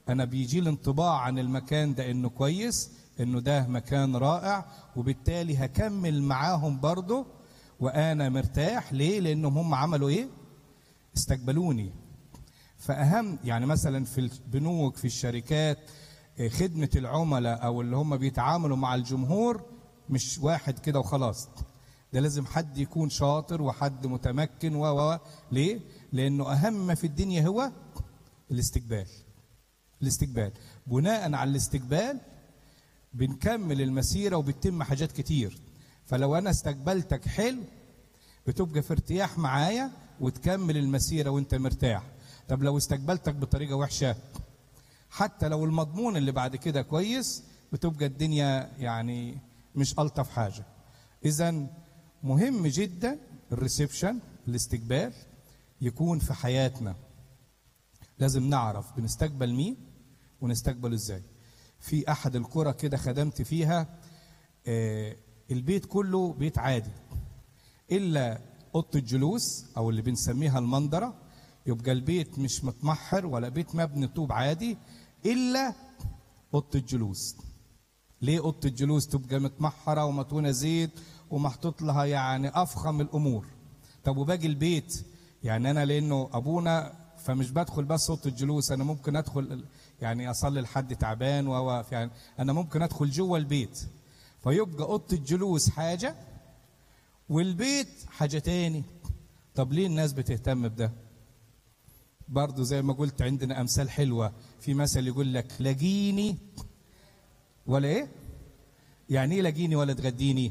انا بيجي لي انطباع عن المكان ده انه كويس انه ده مكان رائع وبالتالي هكمل معاهم برضه وانا مرتاح ليه لانهم هم عملوا ايه استقبلوني فاهم يعني مثلا في البنوك في الشركات آه، خدمه العملاء او اللي هم بيتعاملوا مع الجمهور مش واحد كده وخلاص ده لازم حد يكون شاطر وحد متمكن و و ليه لانه اهم ما في الدنيا هو الاستقبال الاستقبال بناء على الاستقبال بنكمل المسيرة وبتتم حاجات كتير فلو أنا استقبلتك حلو بتبقى في ارتياح معايا وتكمل المسيرة وانت مرتاح طب لو استقبلتك بطريقة وحشة حتى لو المضمون اللي بعد كده كويس بتبقى الدنيا يعني مش ألطف حاجة إذا مهم جدا الريسبشن الاستقبال يكون في حياتنا لازم نعرف بنستقبل مين ونستقبله ازاي في احد القرى كده خدمت فيها آه، البيت كله بيت عادي الا اوضه الجلوس او اللي بنسميها المنظره يبقى البيت مش متمحر ولا بيت مبني طوب عادي الا اوضه الجلوس ليه اوضه الجلوس تبقى متمحره ومتونه زيت ومحطوط لها يعني افخم الامور طب وباقي البيت يعني انا لانه ابونا فمش بدخل بس اوضه الجلوس انا ممكن ادخل يعني اصلي لحد تعبان و يعني انا ممكن ادخل جوه البيت فيبقى اوضه الجلوس حاجه والبيت حاجه تاني طب ليه الناس بتهتم بده برضه زي ما قلت عندنا امثال حلوه في مثل يقول لك لاقيني ولا ايه يعني ايه لاقيني ولا تغديني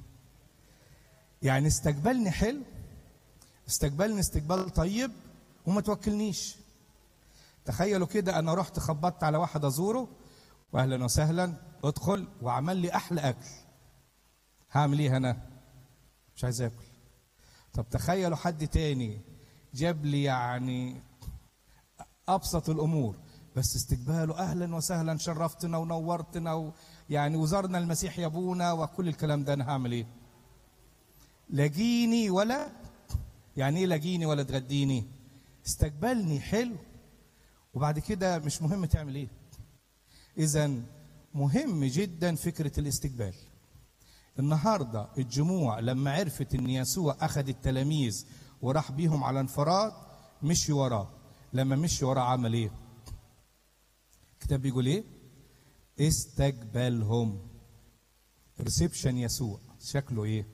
يعني استقبلني حلو استقبلني استقبال طيب وما توكلنيش تخيلوا كده انا رحت خبطت على واحد ازوره واهلا وسهلا ادخل وعمل لي احلى اكل هعمل ايه انا مش عايز اكل طب تخيلوا حد تاني جاب لي يعني ابسط الامور بس استقباله اهلا وسهلا شرفتنا ونورتنا و يعني وزارنا المسيح يا ابونا وكل الكلام ده انا هعمل ايه لاقيني ولا يعني ايه لاقيني ولا تغديني استقبلني حلو وبعد كده مش مهم تعمل ايه اذا مهم جدا فكره الاستقبال النهارده الجموع لما عرفت ان يسوع اخذ التلاميذ وراح بيهم على انفراد مشي وراه لما مشي وراه عمل ايه الكتاب بيقول ايه استقبلهم ريسبشن يسوع شكله ايه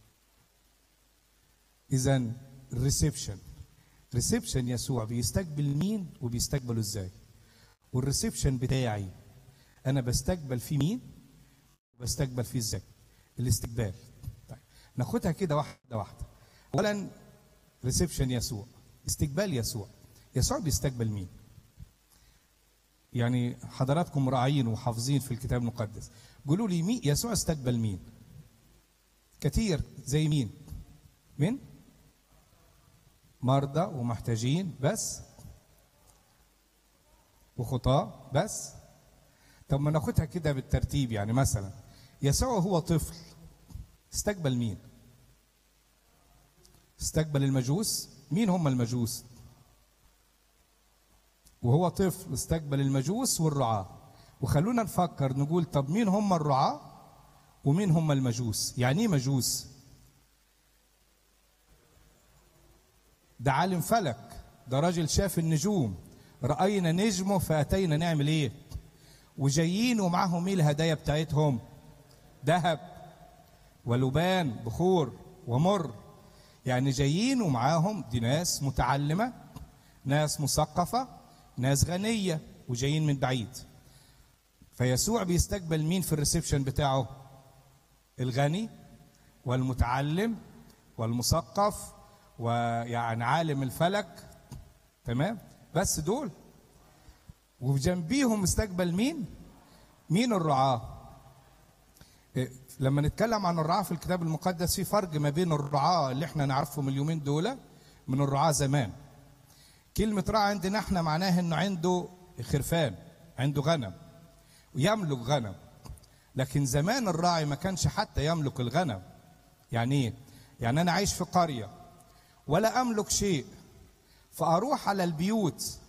اذا الريسبشن ريسبشن يسوع بيستقبل مين وبيستقبله ازاي والريسبشن بتاعي انا بستقبل فيه مين وبستقبل فيه ازاي الاستقبال طيب ناخدها كده واحده واحده اولا ريسبشن يسوع استقبال يسوع يسوع بيستقبل مين يعني حضراتكم راعين وحافظين في الكتاب المقدس قولوا لي مين يسوع استقبل مين كتير زي مين مين مرضى ومحتاجين بس وخطاة بس طب ما ناخدها كده بالترتيب يعني مثلا يسوع هو طفل استقبل مين استقبل المجوس مين هم المجوس وهو طفل استقبل المجوس والرعاة وخلونا نفكر نقول طب مين هم الرعاة ومين هم المجوس يعني ايه مجوس ده عالم فلك ده راجل شاف النجوم رأينا نجمه فأتينا نعمل ايه وجايين ومعاهم ايه الهدايا بتاعتهم ذهب ولبان بخور ومر يعني جايين ومعاهم دي ناس متعلمة ناس مثقفة ناس غنية وجايين من بعيد فيسوع بيستقبل مين في الريسبشن بتاعه الغني والمتعلم والمثقف ويعني عالم الفلك تمام بس دول وجنبيهم استقبل مين مين الرعاة إيه، لما نتكلم عن الرعاة في الكتاب المقدس في فرق ما بين الرعاة اللي احنا نعرفهم اليومين دول من الرعاة زمان كلمة راعي عندنا احنا معناها انه عنده خرفان عنده غنم ويملك غنم لكن زمان الراعي ما كانش حتى يملك الغنم يعني ايه يعني انا عايش في قريه ولا املك شيء فاروح على البيوت